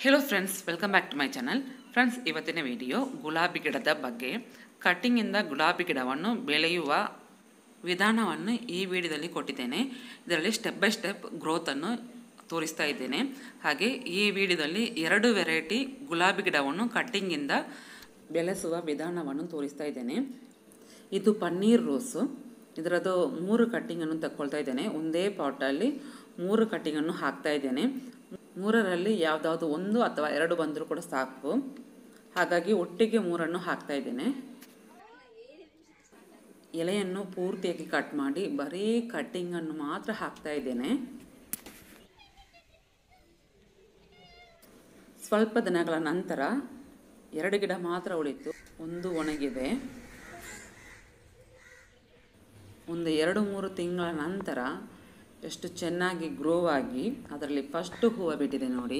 hello friends welcome back to my channel friends ಇವತ್ತಿನ video ಗುಲಾಬಿ ಗಿಡದ ಬಗ್ಗೆ ಕಟ್ಟಿಂಗಿಂದ ಗುಲಾಬಿ ಗಿಡವನ್ನು ಬೆಳೆಯುವ ವಿಧಾನವನ್ನು ಈ ವಿಡಿಯೋದಲ್ಲಿ ಕೊಟ್ಟಿದ್ದೇನೆ ಇದರಲ್ಲಿ ಸ್ಟೆಪ್ ಬೈ ಸ್ಟೆಪ್ ಗ್ರೋತನ್ನು ತೋರಿಸ್ತಾ ಇದ್ದೇನೆ ಹಾಗೆ ಈ ವಿಡಿಯೋದಲ್ಲಿ ಎರಡು ವೆರೈಟಿ ಗುಲಾಬಿ ಗಿಡವನ್ನು ಕಟ್ಟಿಂಗಿಂದ ಬೆಳೆಸುವ ವಿಧಾನವನ್ನು ತೋರಿಸ್ತಾ ಇದ್ದೇನೆ ಇದು ಪನ್ನೀರ್ ರೋಸು ಇದರದ್ದು ಮೂರು ಕಟ್ಟಿಂಗನ್ನು ತಗೊಳ್ತಾ ಇದ್ದೇನೆ ಒಂದೇ ಪಾಟಲ್ಲಿ ಮೂರು ಕಟ್ಟಿಂಗನ್ನು ಹಾಕ್ತಾ ಇದ್ದೇನೆ ಮೂರರಲ್ಲಿ ಯಾವುದಾದ್ರು ಒಂದು ಅಥವಾ ಎರಡು ಬಂದರೂ ಕೂಡ ಸಾಕು ಹಾಗಾಗಿ ಒಟ್ಟಿಗೆ ಮೂರನ್ನು ಹಾಕ್ತಾ ಇದ್ದೇನೆ ಎಲೆಯನ್ನು ಪೂರ್ತಿಯಾಗಿ ಕಟ್ ಮಾಡಿ ಬರೀ ಕಟ್ಟಿಂಗನ್ನು ಮಾತ್ರ ಹಾಕ್ತಾ ಇದ್ದೇನೆ ಸ್ವಲ್ಪ ದಿನಗಳ ನಂತರ ಎರಡು ಗಿಡ ಮಾತ್ರ ಉಳಿತು ಒಂದು ಒಣಗಿದೆ ಒಂದು ಎರಡು ಮೂರು ತಿಂಗಳ ನಂತರ ಎಷ್ಟು ಚೆನ್ನಾಗಿ ಗ್ರೋ ಆಗಿ ಅದರಲ್ಲಿ ಫಸ್ಟ್ ಹೂವು ಬಿಟ್ಟಿದೆ ನೋಡಿ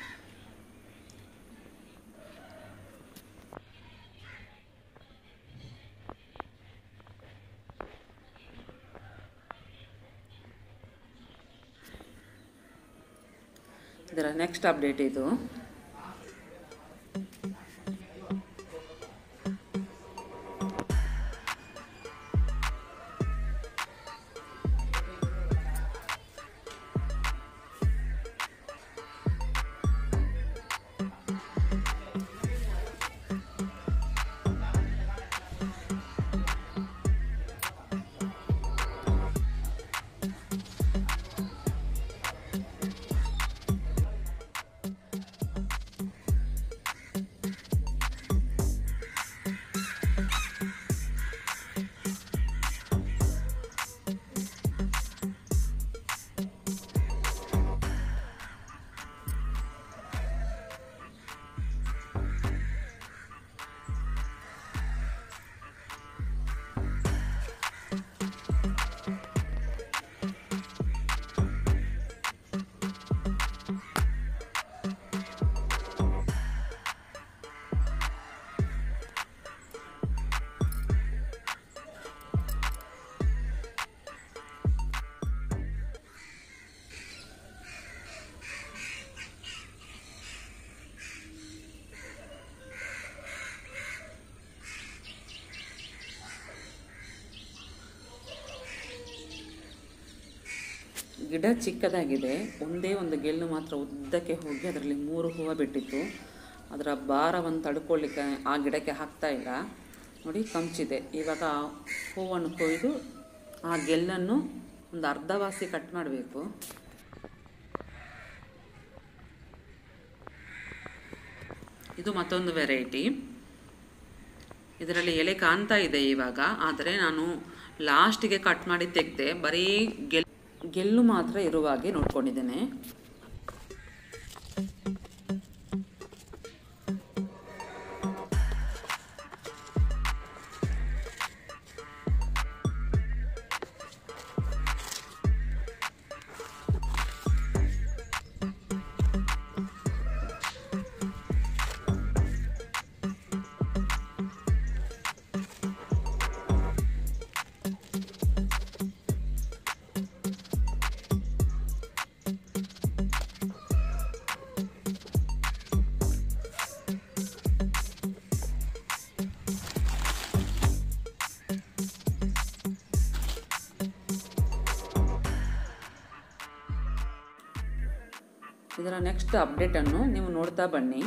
ಇದರ ನೆಕ್ಸ್ಟ್ ಅಪ್ಡೇಟ್ ಇದು ಗಿಡ ಚಿಕ್ಕದಾಗಿದೆ ಒಂದೇ ಒಂದು ಗೆಲ್ಲು ಮಾತ್ರ ಉದ್ದಕ್ಕೆ ಹೋಗಿ ಅದರಲ್ಲಿ ಮೂರು ಹೂವು ಬಿಟ್ಟಿತ್ತು ಅದರ ಭಾರವನ್ನು ತಡ್ಕೊಳ್ಳಿಕ್ಕೆ ಆ ಗಿಡಕ್ಕೆ ಹಾಕ್ತಾ ಇಲ್ಲ ನೋಡಿ ಕಂಚಿದೆ ಇವಾಗ ಹೂವನ್ನು ಕೊಯ್ದು ಆ ಗೆಲ್ಲನ್ನು ಒಂದು ಅರ್ಧವಾಸಿ ಕಟ್ ಮಾಡಬೇಕು ಇದು ಮತ್ತೊಂದು ವೆರೈಟಿ ಇದರಲ್ಲಿ ಎಲೆ ಕಾಣ್ತಾ ಇದೆ ಇವಾಗ ಆದರೆ ನಾನು ಲಾಸ್ಟಿಗೆ ಕಟ್ ಮಾಡಿ ತೆಗೆದೆ ಬರೀ ಗೆಲ್ ಗೆಲ್ಲು ಮಾತ್ರ ಇರುವ ಹಾಗೆ ನೋಡ್ಕೊಂಡಿದ್ದೇನೆ ಇದರ ನೆಕ್ಸ್ಟ್ ಅಪ್ಡೇಟನ್ನು ನೀವು ನೋಡ್ತಾ ಬನ್ನಿ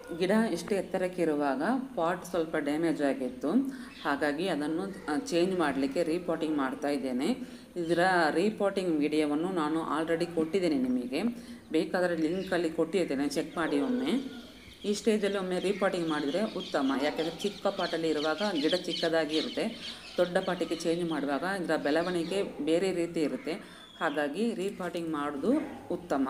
ಗಿಡ ಇಷ್ಟು ಎತ್ತರಕ್ಕೆ ಇರುವಾಗ ಪಾಟ್ ಸ್ವಲ್ಪ ಡ್ಯಾಮೇಜ್ ಆಗಿತ್ತು ಹಾಗಾಗಿ ಅದನ್ನು ಚೇಂಜ್ ಮಾಡಲಿಕ್ಕೆ ರೀಪಾಟಿಂಗ್ ಮಾಡ್ತಾ ಇದ್ದೇನೆ ಇದರ ರೀಪಾಟಿಂಗ್ ವಿಡಿಯೋವನ್ನು ನಾನು ಆಲ್ರೆಡಿ ಕೊಟ್ಟಿದ್ದೇನೆ ನಿಮಗೆ ಬೇಕಾದರೆ ಲಿಂಕಲ್ಲಿ ಕೊಟ್ಟಿರ್ತೇನೆ ಚೆಕ್ ಮಾಡಿ ಒಮ್ಮೆ ಈ ಸ್ಟೇಜಲ್ಲಿ ಒಮ್ಮೆ ರೀಪಾಟಿಂಗ್ ಮಾಡಿದರೆ ಉತ್ತಮ ಯಾಕೆಂದರೆ ಚಿಕ್ಕ ಪಾಟಲ್ಲಿ ಇರುವಾಗ ಗಿಡ ಚಿಕ್ಕದಾಗಿ ಇರುತ್ತೆ ದೊಡ್ಡ ಪಾಟಿಗೆ ಚೇಂಜ್ ಮಾಡುವಾಗ ಇದರ ಬೆಳವಣಿಗೆ ಬೇರೆ ರೀತಿ ಇರುತ್ತೆ ಹಾಗಾಗಿ ರೀಪಾಟಿಂಗ್ ಮಾಡೋದು ಉತ್ತಮ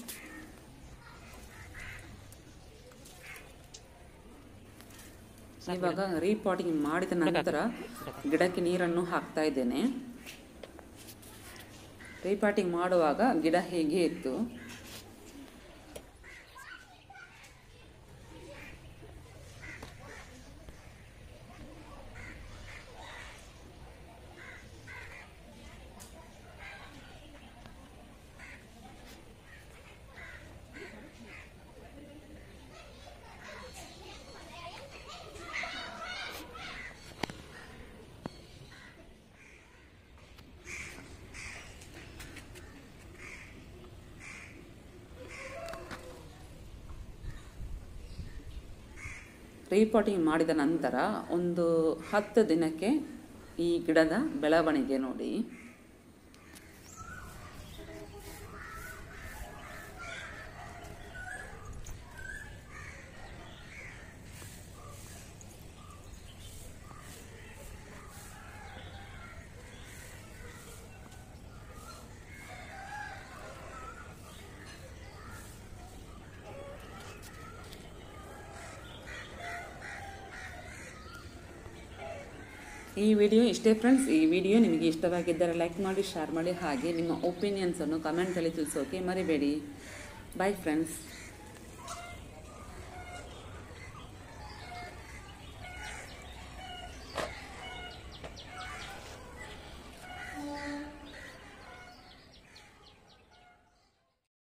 ಇವಾಗ ರೀಪಾಟಿಂಗ್ ಮಾಡಿದ ನಂತರ ಗಿಡಕ್ಕೆ ನೀರನ್ನು ಹಾಕ್ತಾ ಇದ್ದೇನೆ ರೀಪಾಟಿಂಗ್ ಮಾಡುವಾಗ ಗಿಡ ಹೇಗೆ ಇತ್ತು ರೀಪಾಟಿಂಗ್ ಮಾಡಿದ ನಂತರ ಒಂದು ಹತ್ತು ದಿನಕ್ಕೆ ಈ ಗಿಡದ ಬೆಳವಣಿಗೆ ನೋಡಿ ಈ ವಿಡಿಯೋ ಇಷ್ಟೇ ಫ್ರೆಂಡ್ಸ್ ಈ ವಿಡಿಯೋ ನಿಮಗೆ ಇಷ್ಟವಾಗಿದ್ದರೆ ಲೈಕ್ ಮಾಡಿ ಶೇರ್ ಮಾಡಿ ಹಾಗೆ ನಿಮ್ಮ ಒಪಿನಿಯನ್ಸನ್ನು ಕಮೆಂಟಲ್ಲಿ ತಿಳಿಸೋಕೆ ಮರಿಬೇಡಿ ಬಾಯ್ ಫ್ರೆಂಡ್ಸ್